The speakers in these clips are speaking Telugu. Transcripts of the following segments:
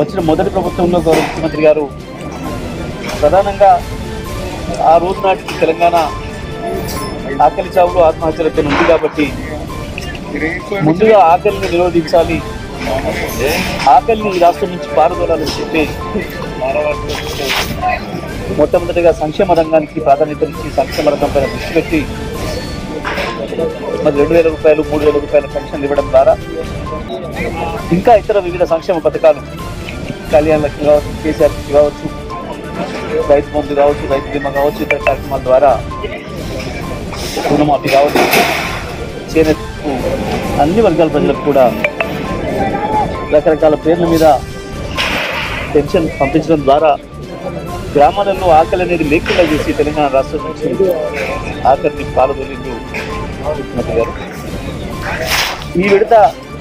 వచ్చిన మొదటి ప్రభుత్వంలో గౌరవ ముఖ్యమంత్రి గారు ప్రధానంగా ఆ రోజు నాటికి తెలంగాణ ఆకలి చావులు ఆత్మహత్యలపై ఉంది కాబట్టి ముందుగా ఆకలిని నిరోధించాలి ఆకలిని ఈ రాష్ట్రం నుంచి పారదోలాలని చెప్పి మొట్టమొదటిగా సంక్షేమ రంగానికి ప్రాధాన్యతనిచ్చి సంక్షేమ రంగం పైన దృష్టి పెట్టి మరి రెండు వేల రూపాయలు మూడు వేల రూపాయల పెన్షన్లు ఇవ్వడం ద్వారా ఇంకా ఇతర వివిధ సంక్షేమ పథకాలు కళ్యాణ లక్ష్మి కావచ్చు కేసీఆర్ కిట్ కావచ్చు రైతు బంధు కావచ్చు రైతు బీమా కావచ్చు ఇతర కార్యక్రమాల ద్వారా రుణమాఫీ కావచ్చు చేనేతకు అన్ని వర్గాల ప్రజలకు కూడా రకరకాల పేర్ల మీద పెన్షన్ పంపించడం ద్వారా గ్రామాలలో ఆకలి అనేది లేకుండా చేసి తెలంగాణ రాష్ట్రం నుంచి ఆకలిని పాల్గొనిండు ముఖ్యమంత్రి గారు ఈ విడత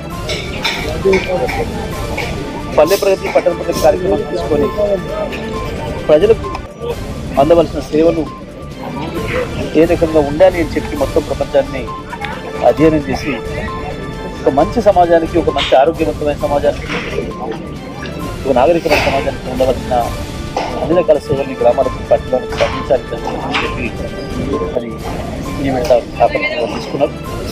పల్లె ప్రగతి పట్టణ ప్రగతి కార్యక్రమం తీసుకొని ప్రజలకు అందవలసిన సేవలు ఏ రకంగా ఉండాలి అని చెప్పి మొత్తం ప్రపంచాన్ని అధ్యయనం చేసి ఒక మంచి సమాజానికి ఒక మంచి ఆరోగ్యవంతమైన సమాజానికి ఒక నాగరికమైన సమాజానికి ఉండవలసిన అన్ని రకాల సేవల్ని గ్రామాలకు పట్టణాలకు అందించాలి అని చెప్పి మరి ఈ విడత జ్ఞాపకం తీసుకున్నారు